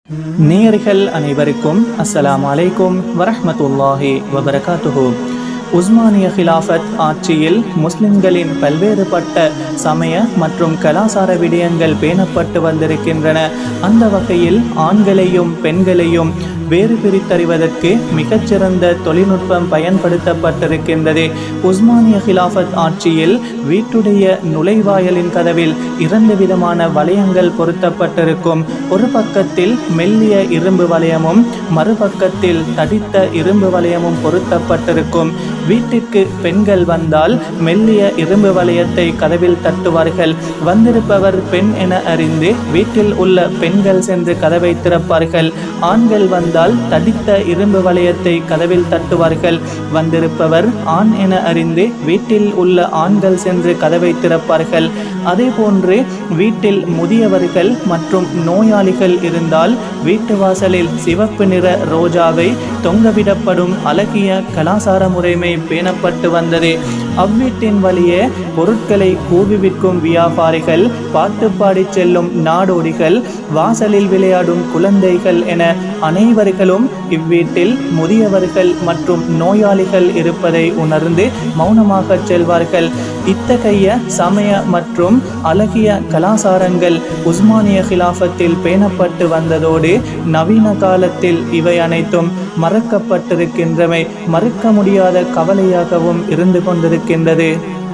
நேயர்கள் அனைவருக்கும் அஸ்ஸலாமு அலைக்கும் வரஹ்மத்துல்லாஹி வபரகாத்துஹு உஸ்மானிய ஹிலாஃபத் ஆட்சியில் முஸ்லிம்களின் பல்வேறுபட்ட சமய மற்றும் கலாசார விடயங்கள் பேணப்பட்டு வந்திருக்கின்றன அந்த வகையில் ஆண்களையும் பெண்களையும் வேறு பிரித்தறிவதற்கு மிகச்சிறந்த தொழில்நுட்பம் பயன்படுத்தப்பட்டிருக்கின்றது உஸ்மானிய ஹிலாஃபத் ஆட்சியில் வீட்டுடைய நுழைவாயலின் கதவில் இரண்டு விதமான வளையங்கள் பொருத்தப்பட்டிருக்கும் ஒரு பக்கத்தில் மெல்லிய இரும்பு வளையமும் மறுபக்கத்தில் தடித்த இரும்பு வளையமும் பொருத்தப்பட்டிருக்கும் வீட்டிற்கு பெண்கள் வந்தால் மெல்லிய இரும்பு வளையத்தை கதவில் தட்டுவார்கள் வந்திருப்பவர் பெண் என அறிந்து வீட்டில் உள்ள பெண்கள் சென்று கதவை திறப்பார்கள் ஆண்கள் வந்தால் தடித்த இரும்பு வளையத்தை கதவில் தட்டுவார்கள் வந்திருப்பவர் ஆண் என அறிந்து வீட்டில் உள்ள ஆண்கள் சென்று கதவை திறப்பார்கள் அதே போன்று வீட்டில் முதியவர்கள் மற்றும் நோயாளிகள் இருந்தால் வீட்டு வாசலில் சிவப்பு நிற ரோஜாவை தொங்கவிடப்படும் அழகிய கலாசார முறைமை பேணப்பட்டு வந்தது அவ்வீட்டின் வழியே பொருட்களை கூவி விற்கும் வியாபாரிகள் பாட்டு பாடி செல்லும் நாடோடிகள் வாசலில் விளையாடும் குழந்தைகள் என அனைவர்களும் இவ்வீட்டில் முதியவர்கள் மற்றும் நோயாளிகள் இருப்பதை உணர்ந்து மௌனமாக செல்வார்கள் இத்தகைய சமய மற்றும் அழகிய கலாசாரங்கள் உஸ்மானிய கிலாஃபத்தில் பேணப்பட்டு வந்ததோடு நவீன காலத்தில் இவை அனைத்தும் மறக்கப்பட்டிருக்கின்றமை மறுக்க முடியாத கவலையாகவும் இருந்து கொண்டிருக்கின்றது